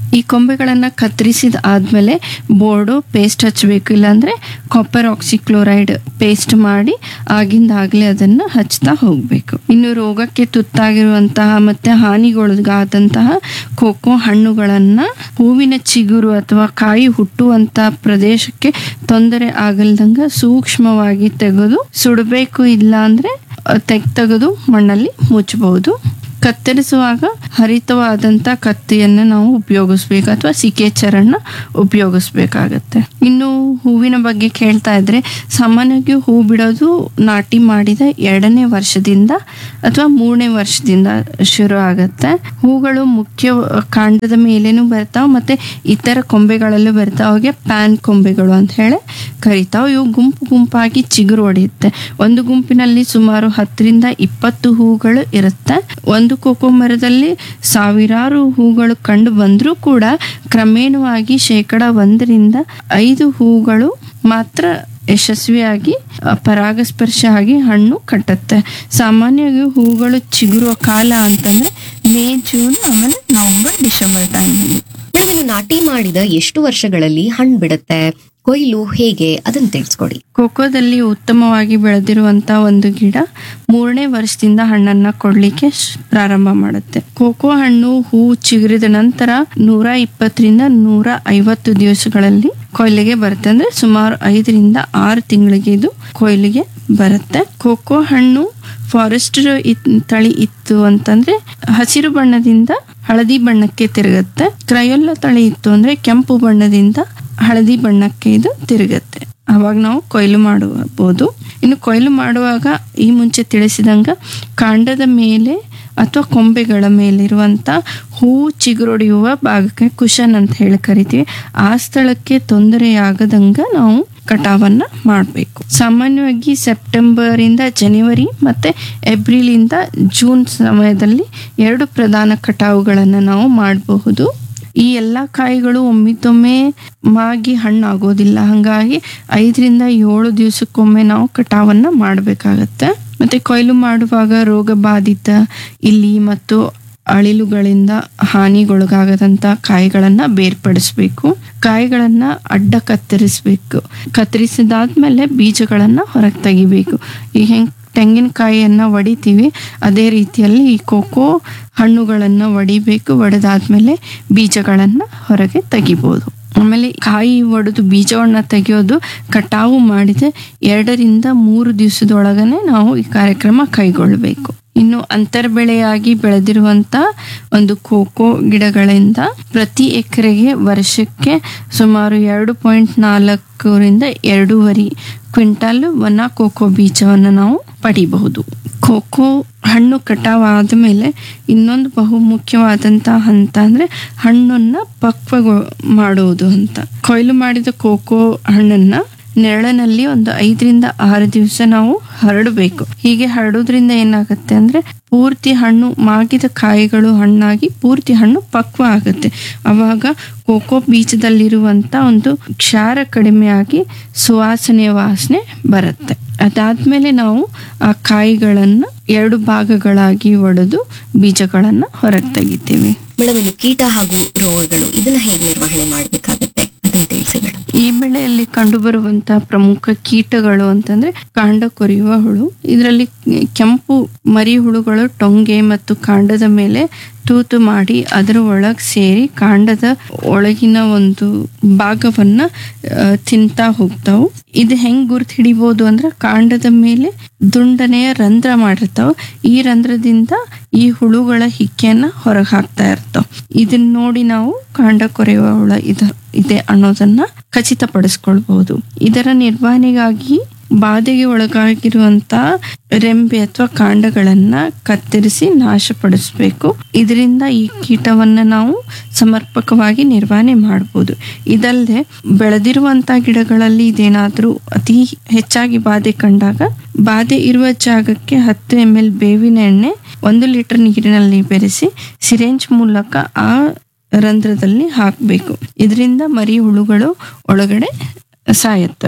ಈ ಕೊಂಬೆಗಳನ್ನ ಕತ್ತರಿಸಿದ ಆದ್ಮೇಲೆ ಬೋರ್ಡು ಪೇಸ್ಟ್ ಹಚ್ಚಬೇಕು ಇಲ್ಲಾಂದ್ರೆ ಕಾಪರ್ ಆಕ್ಸಿಕ್ಲೋರೈಡ್ ಪೇಸ್ಟ್ ಮಾಡಿ ಆಗಿಂದಾಗ್ಲೇ ಅದನ್ನ ಹಚ್ತಾ ಹೋಗ್ಬೇಕು ಇನ್ನು ರೋಗಕ್ಕೆ ತುತ್ತಾಗಿರುವಂತಹ ಮತ್ತೆ ಹಾನಿಗೊಳಗಾದಂತಹ ಕೋಕೋ ಹಣ್ಣುಗಳನ್ನ ಹೂವಿನ ಚಿಗುರು ಅಥವಾ ಕಾಯಿ ಹುಟ್ಟುವಂತ ಪ್ರದೇಶಕ್ಕೆ ತೊಂದರೆ ಆಗಲ್ದಂಗ ಸೂಕ್ಷ್ಮವಾಗಿ ತೆಗೆದು ಸುಡಬೇಕು ಇಲ್ಲ ಅಂದ್ರೆ ತೆಗ್ ತೆಗೆದು ಮಣ್ಣಲ್ಲಿ ಮುಚ್ಚಬಹುದು ಕತ್ತರಿಸುವಾಗ ಹರಿತವಾದಂಥ ಕತ್ತಿಯನ್ನು ನಾವು ಉಪಯೋಗಿಸ್ಬೇಕು ಅಥವಾ ಸಿಕೆ ಚರಣ ಉಪಯೋಗಿಸ್ಬೇಕಾಗತ್ತೆ ಇನ್ನು ಹೂವಿನ ಬಗ್ಗೆ ಕೇಳ್ತಾ ಇದ್ರೆ ಸಾಮಾನ್ಯವಾಗಿ ಹೂ ಬಿಡೋದು ನಾಟಿ ಮಾಡಿದ ಎರಡನೇ ವರ್ಷದಿಂದ ಅಥವಾ ಮೂರನೇ ವರ್ಷದಿಂದ ಶುರು ಆಗತ್ತೆ ಹೂಗಳು ಮುಖ್ಯ ಕಾಂಡದ ಮೇಲೇನು ಬರ್ತಾವ ಮತ್ತೆ ಇತರ ಕೊಂಬೆಗಳಲ್ಲೂ ಬರ್ತಾವ ಅವಾಗೆ ಪ್ಯಾನ್ ಕೊಂಬೆಗಳು ಅಂತ ಹೇಳಿ ಕರಿತಾವ ಇವು ಗುಂಪು ಗುಂಪಾಗಿ ಚಿಗುರು ಹೊಡೆಯುತ್ತೆ ಒಂದು ಗುಂಪಿನಲ್ಲಿ ಸುಮಾರು ಹತ್ತರಿಂದ ಇಪ್ಪತ್ತು ಹೂಗಳು ಇರುತ್ತೆ ಒಂದು ಕೋಕೋ ಮರದಲ್ಲಿ ಸಾವಿರಾರು ಹೂಗಳು ಕಂಡು ಬಂದರೂ ಕೂಡ ಕ್ರಮೇಣವಾಗಿ ಶೇಕಡ ಒಂದರಿಂದ ಐದು ಹೂಗಳು ಮಾತ್ರ ಯಶಸ್ವಿಯಾಗಿ ಅ, ಪರಾಗಸ್ಪರ್ಶ ಆಗಿ ಹಣ್ಣು ಕಟ್ಟುತ್ತೆ ಸಾಮಾನ್ಯವಾಗಿ ಹೂಗಳು ಚಿಗುರುವ ಕಾಲ ಅಂತಂದ್ರೆ ಮೇ ಜೂನ್ ಆಮೇಲೆ ನವೆಂಬರ್ ಡಿಸೆಂಬರ್ ಟೈಮಲ್ಲಿ ಮೇಡಮ್ ಇನ್ನು ನಾಟಿ ಮಾಡಿದ ಎಷ್ಟು ವರ್ಷಗಳಲ್ಲಿ ಹಣ್ಣು ಬಿಡುತ್ತೆ ಕೊಯ್ಲು ಹೇಗೆ ಅದನ್ನ ತಿಳಿಸ್ಕೊಡಿ ಕೋಕೋದಲ್ಲಿ ಉತ್ತಮವಾಗಿ ಬೆಳೆದಿರುವಂತ ಒಂದು ಗಿಡ ಮೂರನೇ ವರ್ಷದಿಂದ ಹಣ್ಣನ್ನ ಕೊಡ್ಲಿಕ್ಕೆ ಶ್- ಪ್ರಾರಂಭ ಮಾಡುತ್ತೆ ಕೋಕೋ ಹಣ್ಣು ಹೂ ಚಿಗುರಿದ ನಂತರ ನೂರ ಇಪ್ಪತ್ತರಿಂದ ನೂರ ಐವತ್ತು ದಿವಸಗಳಲ್ಲಿ ಕೊಯ್ಲಿಗೆ ಬರುತ್ತೆ ಅಂದ್ರೆ ಸುಮಾರು ಐದರಿಂದ ಆರು ತಿಂಗಳಿಗೆ ಇದು ಕೊಯ್ಲಿಗೆ ಬರುತ್ತೆ ಕೋಕೋ ಹಣ್ಣು ಫಾರೆಸ್ಟ್ ತಳಿ ಇತ್ತು ಅಂತಂದ್ರೆ ಹಸಿರು ಬಣ್ಣದಿಂದ ಹಳದಿ ಬಣ್ಣಕ್ಕೆ ತಿರುಗುತ್ತೆ ಕ್ರಯೋಲ್ಲ ತಳಿ ಇತ್ತು ಅಂದ್ರೆ ಕೆಂಪು ಬಣ್ಣದಿಂದ ಹಳದಿ ಬಣ್ಣಕ್ಕೆ ಇದು ತಿರುಗತ್ತೆ ಅವಾಗ ನಾವು ಕೊಯ್ಲು ಮಾಡಬಹುದು ಇನ್ನು ಕೊಯ್ಲು ಮಾಡುವಾಗ ಈ ಮುಂಚೆ ತಿಳಿಸಿದಂಗ ಕಾಂಡದ ಮೇಲೆ ಅಥವಾ ಕೊಂಬೆಗಳ ಮೇಲಿರುವಂತ ಹೂ ಚಿಗುರೊಡೆಯುವ ಭಾಗಕ್ಕೆ ಕುಶನ್ ಅಂತ ಹೇಳಿ ಕರಿತೀವಿ ಆ ಸ್ಥಳಕ್ಕೆ ತೊಂದರೆಯಾಗದಂಗ ನಾವು ಕಟಾವನ್ನ ಮಾಡಬೇಕು ಸಾಮಾನ್ಯವಾಗಿ ಸೆಪ್ಟೆಂಬರ್ ಇಂದ ಜನವರಿ ಮತ್ತೆ ಏಪ್ರಿಲ್ ಇಂದ ಜೂನ್ ಸಮಯದಲ್ಲಿ ಎರಡು ಪ್ರಧಾನ ಕಟಾವುಗಳನ್ನು ನಾವು ಮಾಡಬಹುದು ಈ ಎಲ್ಲ ಕಾಯಿಗಳು ಒಮ್ಮಿದೊಮ್ಮೆ ಮಾಗಿ ಹಣ್ಣಾಗೋದಿಲ್ಲ ಹಂಗಾಗಿ ಐದರಿಂದ ಏಳು ದಿವಸಕ್ಕೊಮ್ಮೆ ನಾವು ಕಟಾವನ್ನ ಮಾಡಬೇಕಾಗತ್ತೆ ಮತ್ತೆ ಕೊಯ್ಲು ಮಾಡುವಾಗ ರೋಗ ಬಾಧಿತ ಇಲಿ ಮತ್ತು ಅಳಿಲುಗಳಿಂದ ಹಾನಿಗೊಳಗಾಗದಂತ ಕಾಯಿಗಳನ್ನ ಬೇರ್ಪಡಿಸ್ಬೇಕು ಕಾಯಿಗಳನ್ನ ಅಡ್ಡ ಕತ್ತರಿಸ್ಬೇಕು ಕತ್ತರಿಸಿದಾದ್ಮೇಲೆ ಬೀಜಗಳನ್ನ ಹೊರಗೆ ತೆಗಿಬೇಕು ಈ ಹೆಂಗ್ ತೆಂಗಿನಕಾಯಿಯನ್ನ ಒಡಿತೀವಿ ಅದೇ ರೀತಿಯಲ್ಲಿ ಈ ಕೋಕೋ ಹಣ್ಣುಗಳನ್ನ ಒಡಿಬೇಕು ಒಡೆದಾದ್ಮೇಲೆ ಬೀಜಗಳನ್ನ ಹೊರಗೆ ತೆಗಿಬೋದು ಆಮೇಲೆ ಕಾಯಿ ಒಡೆದು ಬೀಜವನ್ನ ತೆಗೆಯೋದು ಕಟಾವು ಮಾಡಿದ ಎರಡರಿಂದ ಮೂರು ದಿವಸದೊಳಗನೆ ನಾವು ಈ ಕಾರ್ಯಕ್ರಮ ಕೈಗೊಳ್ಳಬೇಕು ಇನ್ನು ಅಂತರ್ಬೆಳೆಯಾಗಿ ಬೆಳೆದಿರುವಂತ ಒಂದು ಕೋಕೋ ಗಿಡಗಳಿಂದ ಪ್ರತಿ ಎಕರೆಗೆ ವರ್ಷಕ್ಕೆ ಸುಮಾರು ಎರಡು ಪಾಯಿಂಟ್ ನಾಲ್ಕರಿಂದ ಎರಡೂವರೆ ಕ್ವಿಂಟಾಲ್ ಒಣ ಕೋಕೋ ಬೀಜವನ್ನು ನಾವು ಪಡಿಬಹುದು ಕೋಕೋ ಹಣ್ಣು ಕಟಾವ್ ಆದಮೇಲೆ ಇನ್ನೊಂದು ಬಹು ಮುಖ್ಯವಾದಂತ ಹಂತ ಅಂದ್ರೆ ಹಣ್ಣನ್ನ ಪಕ್ವಗೊ ಮಾಡುವುದು ಅಂತ ಕೊಯ್ಲು ಮಾಡಿದ ಕೋಕೋ ಹಣ್ಣನ್ನ ನೆರಳಿನಲ್ಲಿ ಒಂದು ಐದರಿಂದ ಆರು ದಿವಸ ನಾವು ಹರಡಬೇಕು ಹೀಗೆ ಹರಡೋದ್ರಿಂದ ಏನಾಗುತ್ತೆ ಅಂದ್ರೆ ಪೂರ್ತಿ ಹಣ್ಣು ಮಾಗಿದ ಕಾಯಿಗಳು ಹಣ್ಣಾಗಿ ಪೂರ್ತಿ ಹಣ್ಣು ಪಕ್ವ ಆಗುತ್ತೆ ಅವಾಗ ಕೋಕೋ ಬೀಜದಲ್ಲಿರುವಂತ ಒಂದು ಕ್ಷಾರ ಕಡಿಮೆಯಾಗಿ ಸುವಾಸನೆಯ ವಾಸನೆ ಬರುತ್ತೆ ಅದಾದ್ಮೇಲೆ ನಾವು ಆ ಕಾಯಿಗಳನ್ನ ಎರಡು ಭಾಗಗಳಾಗಿ ಒಡೆದು ಬೀಜಗಳನ್ನ ಹೊರಗೆ ತೆಗಿತೀವಿ ಮೇಡಮ್ ಇನ್ನು ಕೀಟ ಹಾಗೂ ರೋಗಗಳು ಇದನ್ನ ಹೇಗೆ ನಿರ್ವಹಣೆ ಮಾಡಬೇಕಾಗತ್ತೆ ಅದನ್ನ ತಿಳಿಸಿ ಮೇಡಮ್ ಈ ಬೆಳೆಯಲ್ಲಿ ಕಂಡುಬರುವಂತಹ ಪ್ರಮುಖ ಕೀಟಗಳು ಅಂತಂದ್ರೆ ಕಾಂಡ ಕೊರೆಯುವ ಹುಳು ಇದರಲ್ಲಿ ಕೆಂಪು ಮರಿ ಹುಳುಗಳು ಟೊಂಗೆ ಮತ್ತು ಕಾಂಡದ ಮೇಲೆ ತೂತು ಮಾಡಿ ಅದರ ಒಳಗ್ ಸೇರಿ ಕಾಂಡದ ಒಳಗಿನ ಒಂದು ಭಾಗವನ್ನ ಆ, ತಿಂತಾ ಹೋಗ್ತಾವು ಇದು ಹೆಂಗ್ ಗುರ್ತು ಹಿಡಿಬಹುದು ಅಂದ್ರೆ ಕಾಂಡದ ಮೇಲೆ ದುಂಡನೆಯ ರಂಧ್ರ ಮಾಡಿರ್ತಾವ ಈ ರಂಧ್ರದಿಂದ ಈ ಹುಳುಗಳ ಹಿಕ್ಕೆಯನ್ನ ಹೊರಗೆ ಹಾಕ್ತಾ ಇರ್ತಾವ ಇದನ್ನ ನೋಡಿ ನಾವು ಕಾಂಡ ಕೊರೆಯುವ ಹುಳ ಇದ ಇದೆ ಅನ್ನೋದನ್ನ ಖಚಿತಪಡಿಸ್ಕೊಳ್ಬಹುದು ಇದರ ನಿರ್ವಹಣೆಗಾಗಿ ಬಾಧೆಗೆ ಒಳಗಾಗಿರುವಂತ ರೆಂಬೆ ಅಥವಾ ಕಾಂಡಗಳನ್ನ ಕತ್ತರಿಸಿ ನಾಶಪಡಿಸಬೇಕು ಇದರಿಂದ ಈ ಕೀಟವನ್ನ ನಾವು ಸಮರ್ಪಕವಾಗಿ ನಿರ್ವಹಣೆ ಮಾಡಬಹುದು ಇದಲ್ಲದೆ ಬೆಳೆದಿರುವಂತ ಗಿಡಗಳಲ್ಲಿ ಇದೇನಾದ್ರೂ ಅತಿ ಹೆಚ್ಚಾಗಿ ಬಾಧೆ ಕಂಡಾಗ ಬಾಧೆ ಇರುವ ಜಾಗಕ್ಕೆ ಹತ್ತು ಎಂ ಎಲ್ ಬೇವಿನ ಎಣ್ಣೆ ಒಂದು ಲೀಟರ್ ನೀರಿನಲ್ಲಿ ಬೆರೆಸಿ ಸಿರೆಂಜ್ ಮೂಲಕ ಆ ರಂಧ್ರದಲ್ಲಿ ಹಾಕಬೇಕು ಇದರಿಂದ ಮರಿ ಹುಳುಗಳು ಒಳಗಡೆ ಸಾಯುತ್ತವೆ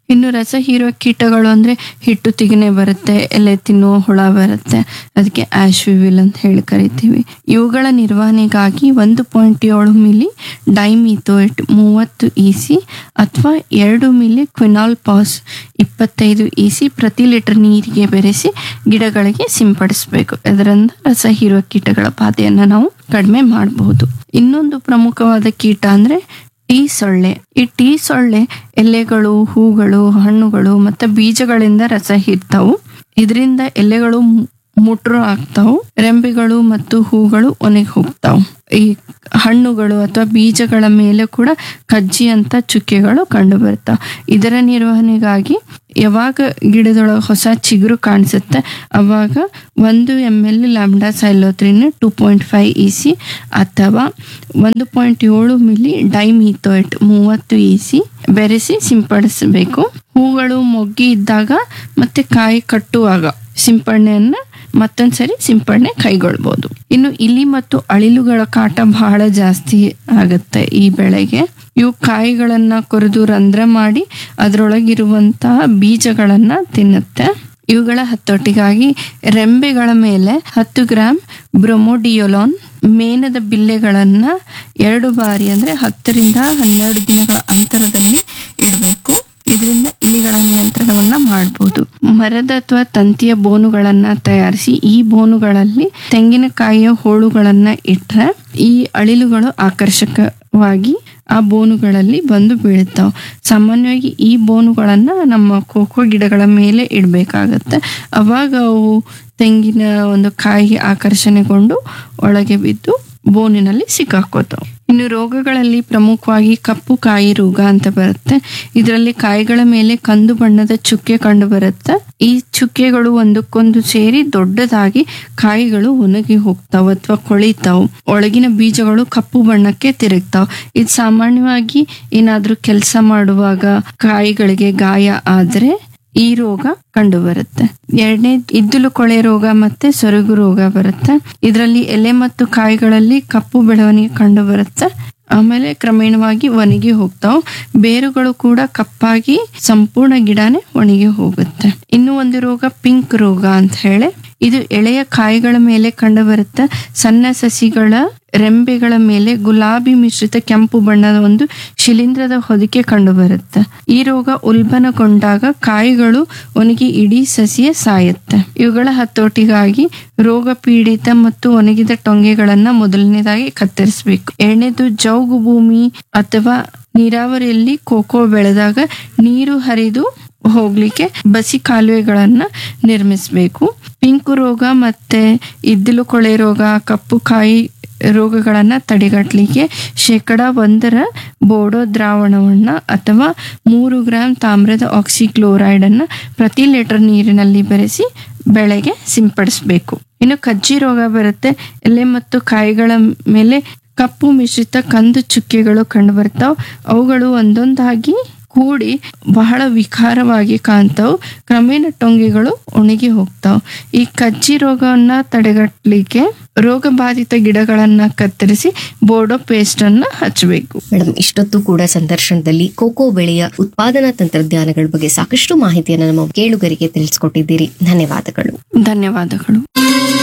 ಇನ್ನು ರಸ ಹೀರುವ ಕೀಟಗಳು ಅಂದ್ರೆ ಹಿಟ್ಟು ತಿಗಣೆ ಬರುತ್ತೆ ಎಲೆ ತಿನ್ನುವ ಹುಳ ಬರುತ್ತೆ ಅದಕ್ಕೆ ಆಶ್ವಿವಿಲ್ ಅಂತ ಹೇಳಿ ಕರಿತೀವಿ ಇವುಗಳ ನಿರ್ವಹಣೆಗಾಗಿ ಒಂದು ಪಾಯಿಂಟ್ ಏಳು ಮಿಲಿ ಡೈಮಿಥೋಯಿಟ್ ಮೂವತ್ತು ಇಸಿ ಅಥವಾ ಎರಡು ಮಿಲಿ ಕ್ವಿನಾಲ್ ಪಾಸ್ ಇಪ್ಪತ್ತೈದು ಇಸಿ ಪ್ರತಿ ಲೀಟರ್ ನೀರಿಗೆ ಬೆರೆಸಿ ಗಿಡಗಳಿಗೆ ಸಿಂಪಡಿಸಬೇಕು ಇದರಿಂದ ರಸ ಹೀರುವ ಕೀಟಗಳ ಬಾಧೆಯನ್ನು ನಾವು ಕಡಿಮೆ ಮಾಡಬಹುದು ಇನ್ನೊಂದು ಪ್ರಮುಖವಾದ ಕೀಟ ಅಂದ್ರೆ ಟೀ ಸೊಳ್ಳೆ ಈ ಟೀ ಸೊಳ್ಳೆ ಎಲೆಗಳು ಹೂಗಳು ಹಣ್ಣುಗಳು ಮತ್ತೆ ಬೀಜಗಳಿಂದ ರಸ ಹೀರ್ತಾವು ಇದರಿಂದ ಎಲೆಗಳು ಮು- ಮುಟ್ರು ಆಗ್ತಾವು ರೆಂಬೆಗಳು ಮತ್ತು ಹೂಗಳು ಒಣಗಿ ಹೋಗ್ತಾವು ಈ ಹಣ್ಣುಗಳು ಅಥವಾ ಬೀಜಗಳ ಮೇಲೆ ಕೂಡ ಕಜ್ಜಿ ಅಂತ ಚುಕ್ಕೆಗಳು ಕಂಡು ಬರ್ತಾವ ಇದರ ನಿರ್ವಹಣೆಗಾಗಿ ಯಾವಾಗ ಗಿಡದೊಳಗೆ ಹೊಸ ಚಿಗುರು ಕಾಣಿಸುತ್ತೆ ಅವಾಗ ಒಂದು M L lambda cyhalothrin two point five E C ಅಥವಾ ಒಂದು ಪಾಯಿಂಟ್ ಏಳು ಮಿಲಿ ಡೈಮೀಥೋಯಿಟ್ ಮೂವತ್ತು ಇ ಸಿ ಬೆರೆಸಿ ಸಿಂಪಡಿಸಬೇಕು ಹೂಗಳು ಮೊಗ್ಗಿ ಇದ್ದಾಗ ಮತ್ತೆ ಕಾಯಿ ಕಟ್ಟುವಾಗ ಸಿಂಪಡಣೆಯನ್ನ ಮತ್ತೊಂದ್ಸರಿ ಸಿಂಪಡಣೆ ಕೈಗೊಳ್ಬೋದು ಇನ್ನು ಇಲಿ ಮತ್ತು ಅಳಿಲುಗಳ ಕಾಟ ಬಹಳ ಜಾಸ್ತಿ ಆಗುತ್ತೆ ಈ ಬೆಳೆಗೆ ಇವು ಕಾಯಿಗಳನ್ನ ಕೊರೆದು ರಂಧ್ರ ಮಾಡಿ ಅದರೊಳಗಿರುವಂತಹ ಬೀಜಗಳನ್ನ ತಿನ್ನುತ್ತೆ ಇವುಗಳ ಹತೋಟಿಗಾಗಿ ರೆಂಬೆಗಳ ಮೇಲೆ ಹತ್ತು ಗ್ರಾಂ ಬ್ರೊಮೋಡಿಯೋಲಾನ್ ಮೇನದ ಬಿಲ್ಲೆಗಳನ್ನ ಎರಡು ಬಾರಿ ಅಂದ್ರೆ ಹತ್ತರಿಂದ ಹನ್ನೆರಡು ದಿನಗಳ ಅಂತರದಲ್ಲಿ ಇಡಬೇಕು ಇದರಿಂದ ಇಲಿಗಳ ನಿಯಂತ್ರಣವನ್ನ ಮಾಡಬಹುದು ಮರದ ಅಥವಾ ತಂತಿಯ ಬೋನುಗಳನ್ನ ತಯಾರಿಸಿ ಈ ಬೋನುಗಳಲ್ಲಿ ತೆಂಗಿನಕಾಯಿಯ ಹೋಳುಗಳನ್ನ ಇಟ್ರೆ ಈ ಅಳಿಲುಗಳು ಆಕರ್ಷಕವಾಗಿ ಆ ಬೋನುಗಳಲ್ಲಿ ಬಂದು ಬೀಳ್ತಾವ ಸಾಮಾನ್ಯವಾಗಿ ಈ ಬೋನುಗಳನ್ನ ನಮ್ಮ ಕೋಕೋ ಗಿಡಗಳ ಮೇಲೆ ಇಡಬೇಕಾಗತ್ತೆ ಅವಾಗ ಅವು ತೆಂಗಿನ ಒಂದು ಕಾಯಿಗೆ ಆಕರ್ಷಣೆಗೊಂಡು ಒಳಗೆ ಬಿದ್ದು ಬೋನಿನಲ್ಲಿ ಸಿಕ್ಕಾಕೋತಾವ ಇನ್ನು ರೋಗಗಳಲ್ಲಿ ಪ್ರಮುಖವಾಗಿ ಕಪ್ಪು ಕಾಯಿ ರೋಗ ಅಂತ ಬರುತ್ತೆ ಇದರಲ್ಲಿ ಕಾಯಿಗಳ ಮೇಲೆ ಕಂದು ಬಣ್ಣದ ಚುಕ್ಕೆ ಕಂಡು ಬರುತ್ತೆ ಈ ಚುಕ್ಕೆಗಳು ಒಂದಕ್ಕೊಂದು ಸೇರಿ ದೊಡ್ಡದಾಗಿ ಕಾಯಿಗಳು ಒಣಗಿ ಹೋಗ್ತಾವ ಅಥವಾ ಕೊಳಿತಾವ್ ಒಳಗಿನ ಬೀಜಗಳು ಕಪ್ಪು ಬಣ್ಣಕ್ಕೆ ತಿರುಗ್ತಾವ್ ಇದು ಸಾಮಾನ್ಯವಾಗಿ ಏನಾದ್ರೂ ಕೆಲಸ ಮಾಡುವಾಗ ಕಾಯಿಗಳಿಗೆ ಗಾಯ ಆದ್ರೆ ಈ ರೋಗ ಕಂಡು ಬರುತ್ತೆ ಎರಡನೇ ಇದ್ದುಲು ಕೊಳೆ ರೋಗ ಮತ್ತೆ ಸೊರಗು ರೋಗ ಬರುತ್ತೆ ಇದರಲ್ಲಿ ಎಲೆ ಮತ್ತು ಕಾಯಿಗಳಲ್ಲಿ ಕಪ್ಪು ಬೆಳವಣಿಗೆ ಕಂಡು ಬರುತ್ತೆ ಆಮೇಲೆ ಕ್ರಮೇಣವಾಗಿ ಒಣಗಿ ಹೋಗ್ತಾವ್ ಬೇರುಗಳು ಕೂಡ ಕಪ್ಪಾಗಿ ಸಂಪೂರ್ಣ ಗಿಡನೇ ಒಣಗಿ ಹೋಗುತ್ತೆ ಇನ್ನು ಒಂದು ರೋಗ ಪಿಂಕ್ ರೋಗ ಅಂತ ಹೇಳಿ ಇದು ಎಳೆಯ ಕಾಯಿಗಳ ಮೇಲೆ ಕಂಡು ಬರುತ್ತೆ ಸಣ್ಣ ಸಸಿಗಳ ರೆಂಬೆಗಳ ಮೇಲೆ ಗುಲಾಬಿ ಮಿಶ್ರಿತ ಕೆಂಪು ಬಣ್ಣದ ಒಂದು ಶಿಲೀಂಧ್ರದ ಹೊದಿಕೆ ಕಂಡು ಬರುತ್ತೆ ಈ ರೋಗ ಉಲ್ಬಣಗೊಂಡಾಗ ಕಾಯಿಗಳು ಒಣಗಿ ಇಡೀ ಸಸಿಯೇ ಸಾಯುತ್ತೆ ಇವುಗಳ ಹತೋಟಿಗಾಗಿ ರೋಗ ಪೀಡಿತ ಮತ್ತು ಒಣಗಿದ ಟೊಂಗೆಗಳನ್ನ ಮೊದಲನೇದಾಗಿ ಕತ್ತರಿಸಬೇಕು ಎರಡನೇದು ಜೌಗು ಭೂಮಿ ಅಥವಾ ನೀರಾವರಿಯಲ್ಲಿ ಕೋಕೋ ಬೆಳೆದಾಗ ನೀರು ಹರಿದು ಹೋಗ್ಲಿಕ್ಕೆ ಬಸಿ ಕಾಲುವೆಗಳನ್ನ ನಿರ್ಮಿಸಬೇಕು ಪಿಂಕು ರೋಗ ಮತ್ತೆ ಇದ್ದಿಲು ಕೊಳೆ ರೋಗ ಕಪ್ಪು ಕಾಯಿ ರೋಗಗಳನ್ನ ತಡೆಗಟ್ಟಲಿಕ್ಕೆ ಶೇಕಡ ಒಂದರ ಬೋಡೋ ದ್ರಾವಣವನ್ನ ಅಥವಾ ಮೂರು ಗ್ರಾಂ ತಾಮ್ರದ ಆಕ್ಸಿಕ್ಲೋರೈಡ್ ಅನ್ನ ಪ್ರತಿ ಲೀಟರ್ ನೀರಿನಲ್ಲಿ ಬೆರೆಸಿ ಬೆಳೆಗೆ ಸಿಂಪಡಿಸಬೇಕು ಇನ್ನು ಕಜ್ಜಿ ರೋಗ ಬರುತ್ತೆ ಎಲೆ ಮತ್ತು ಕಾಯಿಗಳ ಮೇಲೆ ಕಪ್ಪು ಮಿಶ್ರಿತ ಕಂದು ಚುಕ್ಕೆಗಳು ಕಂಡು ಬರ್ತಾವ್ ಅವುಗಳು ಒಂದೊಂದಾಗಿ ಕೂಡಿ ಬಹಳ ವಿಕಾರವಾಗಿ ಕಾಣ್ತಾವ್ ಕ್ರಮೇಣ ಟೊಂಗೆಗಳು ಒಣಗಿ ಹೋಗ್ತಾವ್ ಈ ಕಜ್ಜಿ ರೋಗವನ್ನ ತಡೆಗಟ್ಟಲಿಕ್ಕೆ ರೋಗ ಬಾಧಿತ ಗಿಡಗಳನ್ನ ಕತ್ತರಿಸಿ ಬೋರ್ಡೋ ಪೇಸ್ಟ್ ಅನ್ನ ಹಚ್ಚಬೇಕು ಮೇಡಮ್ ಇಷ್ಟೊತ್ತು ಕೂಡ ಸಂದರ್ಶನದಲ್ಲಿ ಕೋಕೋ ಬೆಳೆಯ ಉತ್ಪಾದನಾ ತಂತ್ರಜ್ಞಾನಗಳ ಬಗ್ಗೆ ಸಾಕಷ್ಟು ಮಾಹಿತಿಯನ್ನು ನಮ್ಮ ಕೇಳುಗರಿಗೆ ತಿಳಿಸ್ಕೊಟ್ಟಿದ್ದೀರಿ ಧನ್ಯವಾದಗಳು ಧನ್ಯವಾದಗಳು